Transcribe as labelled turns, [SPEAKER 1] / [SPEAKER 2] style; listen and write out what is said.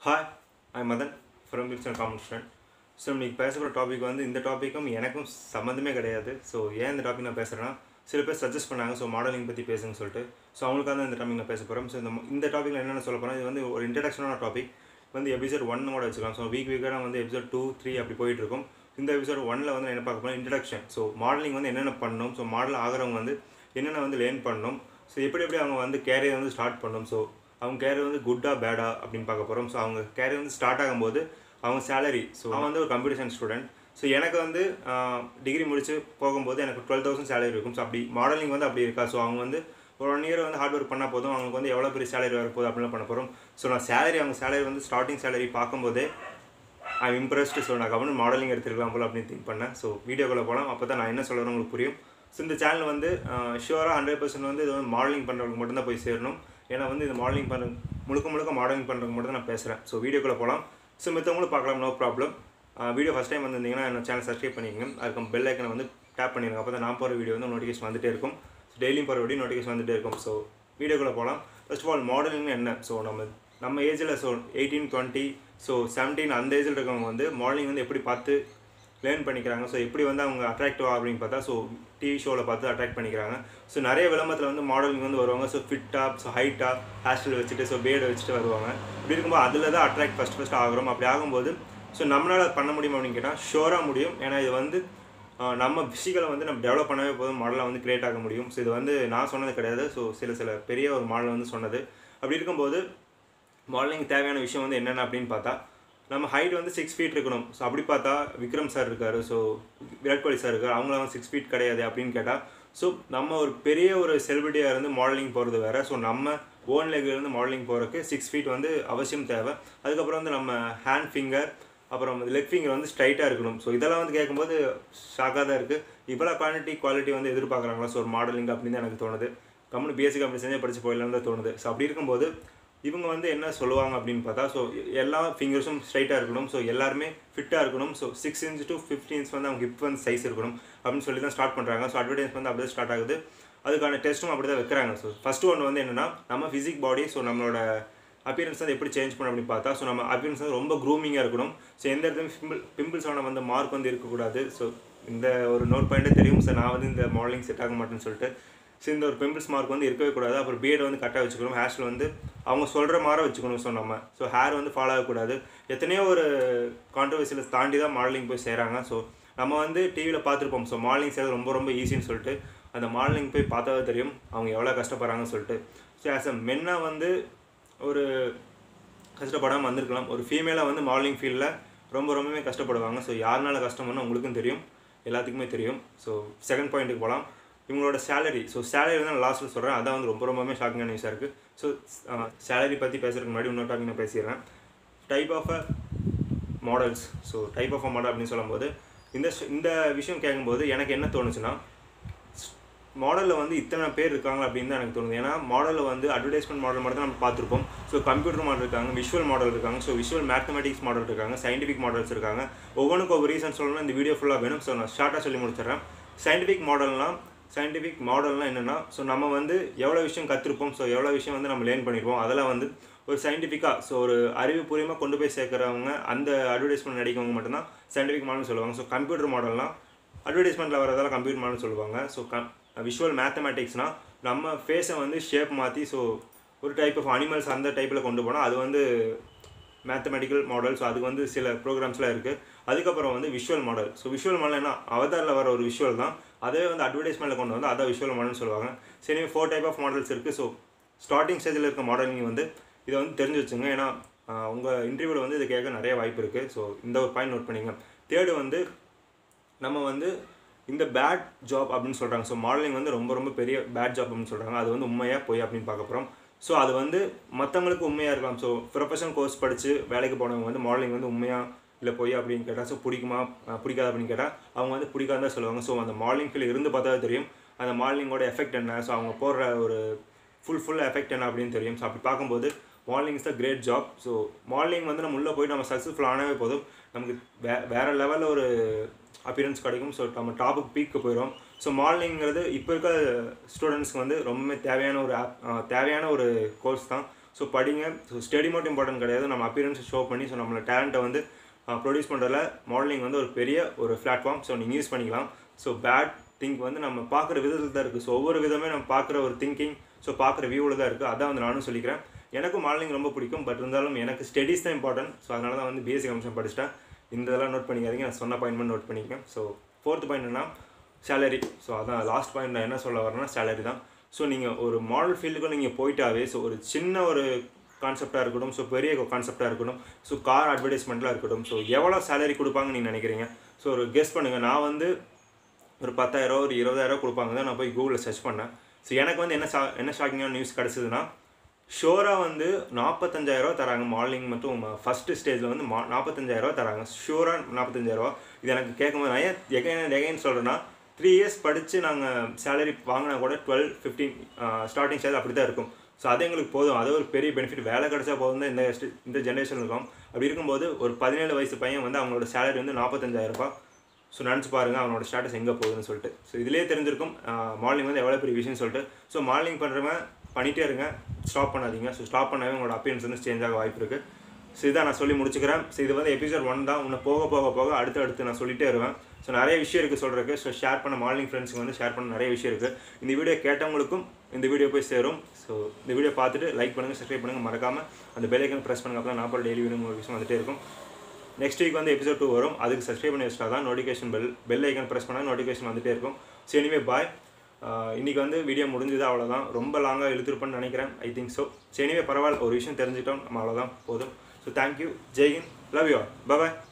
[SPEAKER 1] hi I Madan from Wilson common student so இன்னைக்கு பேசப்படுற topic வந்து இந்த டாப்பிக்கும் எனக்கும் சம்மந்தமே கிடையாது ஸோ ஏன் இந்த டாபிக் நான் பேசுகிறேன்னா சில பேர் சஜஸ்ட் பண்ணாங்க ஸோ மாடலிங் பற்றி பேசுங்கன்னு சொல்லிட்டு ஸோ அவங்களுக்காக தான் இந்த டாபிக் நான் பேச போகிறேன் ஸோ இந்த இந்த டாப்பிக்கில் என்னென்ன சொல்ல போகிறேன் இது வந்து ஒரு இன்ட்ரடக்ஷனான டாபிக் வந்து எபிசோட் ஒன்னோட வச்சுக்கலாம் ஸோ வீக் வீக்காக வந்து எபிசோட் டூ த்ரீ அப்படி போயிட்டு இருக்கும் இந்த எபிசோட் ஒன்னில் வந்து நான் என்ன பார்க்க போகிறேன் இன்ட்ரடக்ஷன் ஸோ மாடலிங் வந்து என்னென்ன பண்ணணும் ஸோ மாடல் ஆகிறவங்க வந்து என்னென்ன வந்து லேர்ன் பண்ணணும் ஸோ எப்படி எப்படி அவங்க வந்து கேரியர் வந்து ஸ்டார்ட் பண்ணணும் ஸோ அவங்க கேரியர் வந்து குட்டா பேடா அப்படின்னு பார்க்க போகிறோம் ஸோ அவங்க கேரியர் வந்து ஸ்டார்ட் ஆகும்போது அவங்க சேலரி ஸோ அவன் வந்து ஒரு கம்ப்யூட்டர் சயின்ஸ் ஸ்டூடெண்ட் ஸோ எனக்கு வந்து டிகிரி முடிச்சு போகும்போது எனக்கு டுவெல் தௌசண்ட் சேலரி இருக்கும் ஸோ அப்படி மாடலிங் வந்து அப்படி இருக்கா ஸோ அவங்க வந்து ஒரு ஒன் இயர் வந்து ஹார்ட் ஒர்க் பண்ணால் போதும் அவங்களுக்கு வந்து எவ்வளோ பெரிய சேலரி வரப்போகுது அப்படிலாம் பண்ண போகிறோம் ஸோ நான் சேலரி அவங்க சேலரி வந்து ஸ்டார்டிங் சேலரி பார்க்கும்போதே ஐ இம்ப்ரெஸ்டு ஸோ நான் கவர்மெண்ட் மாடலிங் எடுத்துருக்கலாம் போல அப்படின்னு திங்க் பண்ணேன் ஸோ வீடியோக்குள்ளே போகலாம் அப்போ தான் நான் என்ன சொல்கிறேன் உங்களுக்கு புரியும் ஸோ இந்த சேனல் வந்து ஷுவராக ஹண்ட்ரட் பர்சன்ட் வந்து இது வந்து மாடலிங் பண்ணுறவங்க மட்டும்தான் போய் சேரணும் ஏன்னா வந்து இது மாடலிங் பண்ண முழுக்க முழுக்க மாடலிங் பண்ணுறவங்க மட்டும் தான் நான் பேசுகிறேன் ஸோ வீடியோக்குள்ளே போகலாம் ஸோ மித்தவங்களும் பார்க்கலாம் no problem video first time வந்திருந்தீங்கன்னா என்ன சேனல் சப்ஸ்கிரைப் பண்ணிக்கங்க அதுக்கு பெல் ஐக்கனை வந்து டேப் பண்ணிடுங்க அப்போ தான் நான் போகிற வீடியோ வந்து நோட்டிஃபிகேஷன் வந்துட்டே இருக்கும் ஸோ டெய்லியும் போகிற வீடியோ நோட்டிஃபிகேஷன் வந்துட்டே இருக்கும் ஸோ வீடியோக்குள்ளே போகலாம் ஃபர்ஸ்ட் ஆஃப் ஆல் மாடலிங்னு என்ன ஸோ நம்ம நம்ம ஏஜில் so eighteen twenty so seventeen அந்த ஏஜில் இருக்கவங்க வந்து மாடலிங் வந்து எப்படி பார்த்து லேர்ன் பண்ணிக்கிறாங்க ஸோ எப்படி வந்து அவங்க அட்ராக்டிவ் அப்படின்னு பார்த்தா ஸோ டிவி ஷோவில் பார்த்து அட்ராக்ட் பண்ணிக்கிறாங்க ஸோ நிறைய விளம்பரத்தில் வந்து மாடலிங் வந்து வருவாங்க ஸோ ஃபிட்டாக ஸோ ஹைட்டாக ஹேர் ஸ்டைல் வச்சுட்டு ஸோ பேர்டு வச்சுட்டு வருவாங்க இப்படி இருக்கும்போது அதில் தான் அட்ராக்ட் ஃபஸ்ட் ஃபஸ்ட் ஆகிறோம் அப்படி ஆகும்போது ஸோ நம்மளால் அது பண்ண முடியுமா அப்படின்னு கேட்டால் ஷோராக முடியும் ஏன்னா இது வந்து நம்ம ஃபிசிக்கலை வந்து நம்ம டெவலப் பண்ணவே போதும் மாடலை வந்து கிரியேட் ஆக முடியும் ஸோ இது வந்து நான் சொன்னது கிடையாது ஸோ சில சில பெரிய ஒரு மாடல் வந்து சொன்னது அப்படி இருக்கும்போது மாடலிங் தேவையான விஷயம் வந்து என்னென்ன அப்படின்னு பார்த்தா நம்ம ஹைட் வந்து சிக்ஸ் ஃபீட் இருக்கணும் ஸோ அப்படி பார்த்தா விக்ரம் சார் இருக்கார் ஸோ விராட் கோலி சார் இருக்கார் அவங்களாம் வந்து சிக்ஸ் ஃபீட் கிடையாது அப்படின்னு கேட்டால் ஸோ நம்ம ஒரு பெரிய ஒரு செலிபிரிட்டியாக இருந்து மாடலிங் போகிறது வேறு ஸோ நம்ம ஓன் இருந்து மாடலிங் போகிறதுக்கு சிக்ஸ் ஃபீட் வந்து அவசியம் தேவை அதுக்கப்புறம் வந்து நம்ம ஹேண்ட் ஃபிங்கர் அப்புறம் லெக் ஃபிங்கர் வந்து ஸ்ட்ரைட்டாக இருக்கணும் ஸோ இதெல்லாம் வந்து கேட்கும்போது ஷாக்காக தான் இருக்குது இவ்வளோ குவாலிட்டி குவாலிட்டி வந்து எதிர்பார்க்குறாங்களா ஸோ ஒரு மாடலிங் அப்படின்னு தான் எனக்கு தோணுது கம்முனு பிஎஸ்சி கம்பெனி செஞ்சே படித்து போயிடலான்னு தான் தோணுது ஸோ அப்படி இருக்கும்போது இவங்க வந்து என்ன சொல்லுவாங்க அப்படின்னு பார்த்தா ஸோ எல்லா ஃபிங்கர்ஸும் ஸ்ட்ரைட்டாக இருக்கணும் ஸோ எல்லாருமே ஃபிட்டாக இருக்கணும் so six inch to fifty inch வந்து அவங்க ஹிப் வந்து சைஸ் இருக்கணும் அப்படின்னு சொல்லி தான் ஸ்டார்ட் பண்ணுறாங்க ஸோ அட்வர்டைஸ் வந்து அப்படியே ஸ்டார்ட் ஆகுது அதுக்கான டெஸ்ட்டும் அப்படி தான் வைக்கிறாங்க ஸோ ஃபஸ்ட்டு ஒன்று வந்து என்னென்னா நம்ம ஃபிசிக் பாடி ஸோ நம்மளோட அப்பியரன்ஸ் வந்து எப்படி சேஞ்ச் பண்ண அப்படின்னு பார்த்தா ஸோ நம்ம அப்பியரன்ஸ் வந்து ரொம்ப க்ரூமிங்காக இருக்கணும் ஸோ எந்த இடத்துலையும் பிம்பிள் பிம்பிள்ஸான வந்து மார்க் வந்து இருக்கக்கூடாது ஸோ இந்த ஒரு நோட் பாயிண்ட்டே தெரியும் சார் நான் வந்து இந்த மாடலிங் செட் ஆக மாட்டேன்னு சொல்லிட்டு ஸோ இந்த ஒரு பிம்பிள்ஸ் மார்க் வந்து இருக்கவே கூடாது அப்புறம் பியர்டு வந்து கரெக்டாக வச்சுக்கணும் ஹேர்ஸ்டில் வந்து அவங்க சொல்கிற மாதிரி வச்சுக்கணும் ஸோ நம்ம ஸோ ஹேர் வந்து ஃபாலோ ஆகக்கூடாது எத்தனையோ ஒரு கான்ட்ரவர்சியில் தாண்டி தான் மாடலிங் போய் செய்கிறாங்க ஸோ நம்ம வந்து டிவியில் பார்த்துருப்போம் ஸோ மாடலிங் செய்கிறது ரொம்ப ரொம்ப ஈஸின்னு சொல்லிட்டு அந்த மாடலிங் போய் பார்த்தாவே தெரியும் அவங்க எவ்வளோ கஷ்டப்படுறாங்கன்னு சொல்லிட்டு ஸோ ஆஸ் அ மென்னாக வந்து ஒரு கஷ்டப்படாமல் வந்திருக்கலாம் ஒரு ஃபீமேலாக வந்து மாடலிங் ஃபீல்டில் ரொம்ப ரொம்பவே கஷ்டப்படுவாங்க ஸோ யாருனால கஷ்டம்னு உங்களுக்கும் தெரியும் எல்லாத்துக்குமே தெரியும் ஸோ செகண்ட் பாயிண்ட்டுக்கு போகலாம் இவங்களோட சேலரி ஸோ சேலரி வந்து நான் லாஸ்ட்டில் சொல்கிறேன் அதான் வந்து ரொம்ப ரொம்பவே ஷாக்கிங்கான நியூஸாக இருக்குது ஸோ சேலரி பற்றி பேசுறதுக்கு முன்னாடி இன்னொரு டாபிக் நான் பேசிடுறேன் type of a models so type of a model அப்படின்னு சொல்லும்போது இந்த இந்த விஷயம் கேட்கும்போது எனக்கு என்ன தோணுச்சுன்னா மாடலில் வந்து இத்தனை பேர் இருக்காங்க அப்படின்னு தான் எனக்கு தோணுது ஏன்னா மாடலில் வந்து அட்வர்டைஸ்மெண்ட் மாடல் மட்டும் தான் நம்ம பார்த்துருப்போம் ஸோ கம்ப்யூட்டர் மாடல் இருக்காங்க விஷுவல் மாடல் இருக்காங்க ஸோ விஷுவல் மேத்தமெட்டிக்ஸ் மாடல் இருக்காங்க சயின்டிஃபிக் மாடல்ஸ் இருக்காங்க ஒவ்வொன்றுக்கு ஒவ்வொரு ரீசன் சொல்லணும் இந்த வீடியோ ஃபுல்லாக வேணும் ஸோ நான் ஷார்ட்டாக சொல்லி முடிச்சிடுறேன் சயின்டிஃபிக் மாடல்னால் சயின்டிஃபிக் மாடல்னால் என்னென்னா ஸோ நம்ம வந்து எவ்வளோ விஷயம் கற்றுருப்போம் ஸோ எவ்வளோ விஷயம் வந்து நம்ம லேர்ன் பண்ணியிருப்போம் அதெல்லாம் வந்து ஒரு சயின்டிஃபிக்காக ஸோ ஒரு அறிவுபூர்வமாக கொண்டு போய் சேர்க்குறவங்க அந்த அட்வர்டைஸ்மெண்ட் நடிக்கவங்க மட்டும்தான் சயின்டிஃபிக் மாடல்னு சொல்லுவாங்க ஸோ கம்ப்யூட்டர் மாடல்னால் அட்வர்டைஸ்மெண்ட்டில் வரதெல்லாம் கம்ப்யூட்டர் மாடல்னு சொல்லுவாங்க ஸோ கம் விஷுவல் மேத்தமெட்டிக்ஸ்னால் நம்ம ஃபேஸை வந்து ஷேப் மாற்றி ஸோ ஒரு டைப் ஆஃப் அனிமல்ஸ் அந்த டைப்பில் கொண்டு போனால் அது வந்து மேத்தமெட்டிக்கல் மாடல் ஸோ அதுக்கு வந்து சில ப்ரோக்ராம்ஸ்லாம் இருக்குது அதுக்கப்புறம் வந்து visual model so visual model என்ன அவதாரில் வர ஒரு விஷுவல் தான் அதே வந்து அட்வர்டைஸ்மெண்ட்டில் கொண்டு வந்து அதான் விஷுவல் மாடல்னு சொல்லுவாங்க சரி ஃபோர் டைப் ஆஃப் மாடல்ஸ் இருக்குது ஸோ ஸ்டார்டிங் ஸ்டேஜில் இருக்க மாடலிங் வந்து இதை வந்து தெரிஞ்சு வச்சுங்க ஏன்னா உங்கள் இன்டர்வியூவில் வந்து இது கேட்க நிறைய வாய்ப்பு இருக்குது ஸோ இந்த ஒரு பாயிண்ட் நோட் பண்ணிங்க தேர்டு வந்து நம்ம வந்து இந்த பேட் ஜாப் அப்படின்னு சொல்கிறாங்க ஸோ மாடலிங் வந்து ரொம்ப ரொம்ப பெரிய பேட் ஜாப் அப்படின்னு சொல்கிறாங்க அது வந்து உண்மையாக போய் அப்படின்னு பார்க்க போகிறோம் ஸோ அது வந்து மற்றவங்களுக்கு உண்மையாக இருக்கலாம் ஸோ ப்ரொஃபஷனல் கோர்ஸ் படித்து வேலைக்கு போனவங்க வந்து மாடலிங் வந்து உண்மையாக இல்லை போய் அப்படின்னு கேட்டால் ஸோ பிடிக்குமா பிடிக்காது அப்படின்னு கேட்டால் அவங்க வந்து பிடிக்காது தான் சொல்லுவாங்க ஸோ அந்த மாடலிங் ஃபீல்டு இருந்து பார்த்தா தெரியும் அந்த மாடலிங்கோட எஃபெக்ட் என்ன ஸோ அவங்க போடுற ஒரு ஃபுல் ஃபுல் எஃபெக்ட் என்ன அப்படின்னு தெரியும் ஸோ அப்படி பார்க்கும்போது modeling is the great job so modeling வந்து நம்ம உள்ளே போய் நம்ம சக்ஸஸ்ஃபுல் ஆனவே போதும் நமக்கு வே வேறு லெவலில் ஒரு அப்பியரன்ஸ் கிடைக்கும் ஸோ நம்ம டாப்புக்கு பீக்கு போயிடும் ஸோ மாடலிங்கிறது இப்போ இருக்க ஸ்டூடெண்ட்ஸ்க்கு வந்து ரொம்பவே தேவையான ஒரு ஆப் தேவையான ஒரு கோர்ஸ் தான் ஸோ படிங்க ஸோ ஸ்டடி மட்டும் இம்பார்ட்டன்ட் கிடையாது நம்ம அப்பியரன்ஸ் ஷோ பண்ணி ஸோ நம்மளோட டேலண்ட்டை வந்து ப்ரொடியூஸ் பண்ணுறதுல மாடலிங் வந்து ஒரு பெரிய ஒரு பிளாட்ஃபார்ம் ஸோ நீங்கள் யூஸ் பண்ணிக்கலாம் ஸோ பேட் திங்க் வந்து நம்ம பார்க்குற விதத்தில் தான் இருக்குது ஸோ ஒவ்வொரு விதமே நம்ம பார்க்குற ஒரு திங்கிங் ஸோ பார்க்குற வியூவில் தான் இருக்குது அதான் வந்து நானும் சொல்லிக்கிறேன் எனக்கும் மாடலிங் ரொம்ப பிடிக்கும் பட் இருந்தாலும் எனக்கு ஸ்டடீஸ் தான் இம்பார்ட்டன்ட் ஸோ அதனால தான் வந்து பிஎஸ்சி கமிஷன் படிச்சிட்டேன் இந்த இதெல்லாம் நோட் பண்ணிக்காதீங்க நான் சொன்ன பாயிண்ட் மட்டும் நோட் பண்ணிக்கேன் ஸோ ஃபோர்த் பாயிண்ட் என்ன சேலரி ஸோ அதான் லாஸ்ட் பாயிண்ட் நான் என்ன சொல்ல வரேன்னா சேலரி தான் ஸோ நீங்கள் ஒரு மாடல் ஃபீல்டுக்கு நீங்கள் போயிட்டாவே ஸோ ஒரு சின்ன ஒரு கான்செப்டாக இருக்கட்டும் ஸோ பெரிய கான்செப்டாக இருக்கட்டும் ஸோ கார் அட்வர்டைஸ்மெண்ட்டில் இருக்கட்டும் ஸோ எவ்வளோ சேலரி கொடுப்பாங்கன்னு நீங்கள் நினைக்கிறீங்க ஸோ ஒரு கெஸ் பண்ணுங்கள் நான் வந்து ஒரு பத்தாயிரம் ஒரு இருபதாயிரம் கொடுப்பாங்க தான் நான் போய் கூகுளில் சர்ச் பண்ணேன் ஸோ எனக்கு வந்து என்ன ஷா என்ன ஷாக்கிங்கான நியூஸ் கிடச்சிதுன்னா ஷோராக வந்து நாற்பத்தஞ்சாயிரரூவா தராங்க மாடலிங் மட்டும் ஃபஸ்ட்டு ஸ்டேஜில் வந்து மா நாற்பத்தஞ்சாயிரரூவா தராங்க ஷூராக நாற்பத்தஞ்சாயிரரூவா இது எனக்கு கேட்கும்போது நான் ஏன் எகைன் எகைன் சொல்கிறேன்னா த்ரீ இயர்ஸ் படித்து நாங்கள் சேலரி வாங்கினா கூட டுவெல் ஃபிஃப்டீன் ஸ்டார்டிங் ஸ்டேஜ் அப்படி தான் இருக்கும் ஸோ அது எங்களுக்கு போதும் அது ஒரு பெரிய பெனிஃபிட் வேலை கிடச்சா போதும் தான் இந்த st- இந்த ஜென்ரேஷன் இருக்கும் அப்படி இருக்கும்போது ஒரு பதினேழு வயசு பையன் வந்து அவங்களோட சேலரி வந்து நாற்பத்தஞ்சாயிரரூபா ஸோ நினச்சி பாருங்கள் அவனோட ஸ்டேட்டஸ் எங்கே போகுதுன்னு சொல்லிட்டு ஸோ இதிலே தெரிஞ்சிருக்கும் மாடலிங் வந்து எவ்வளோ பெரிய விஷயம்னு சொல்லிட்டு ஸோ மாடலிங் பண்ணுறவன் பண்ணிகிட்டே இருங்க ஸ்டாப் பண்ணாதீங்க ஸோ ஸ்டாப் பண்ணாவே உங்களோட அப்பியன்ஸ் வந்து சேஞ்ச் ஆக வாய்ப்பு இருக்குது ஸோ இதான் நான் சொல்லி முடிச்சுக்கிறேன் ஸோ இது வந்து எபிசோட் ஒன் தான் இன்னும் போக போக போக அடுத்து அடுத்து நான் சொல்லிட்டே இருவேன் ஸோ நிறைய விஷயம் இருக்குது சொல்கிறதுக்கு ஸோ ஷேர் பண்ண மாடலிங் ஃப்ரெண்ட்ஸுக்கு வந்து ஷேர் பண்ண நிறைய விஷயம் இருக்குது இந்த வீடியோ கேட்டவங்களுக்கும் இந்த வீடியோ போய் சேரும் ஸோ இந்த வீடியோ பார்த்துட்டு லைக் பண்ணுங்கள் சப்ஸ்கிரைப் பண்ணுங்கள் மறக்காமல் அந்த பெல் ஐக்கன் ப்ரெஸ் பண்ணுங்க அப்போ தான் நான் டெய்லி வீடியோ ஒரு விஷயம் வந்துட்டே இருக்கும் நெக்ஸ்ட் வீக் வந்து எபிசோட் டூ வரும் அதுக்கு சப்ஸ்கிரைப் பண்ணி வச்சிட்டா தான் notification bell bell icon press பண்ணால் நோட்டிஃபிகேஷன் வந்துட்டே இருக்கும் ஸோ எனிவே பாய் இன்றைக்கி வந்து வீடியோ முடிஞ்சது அவ்வளோதான் ரொம்ப லாங்காக இழுத்துருப்பேன்னு நினைக்கிறேன் I think so so anyway பரவாயில்ல ஒரு விஷயம் தெரிஞ்சுட்டோம் நம்ம அவ்வளோதான் போதும் so thank you Jai Hind love you bye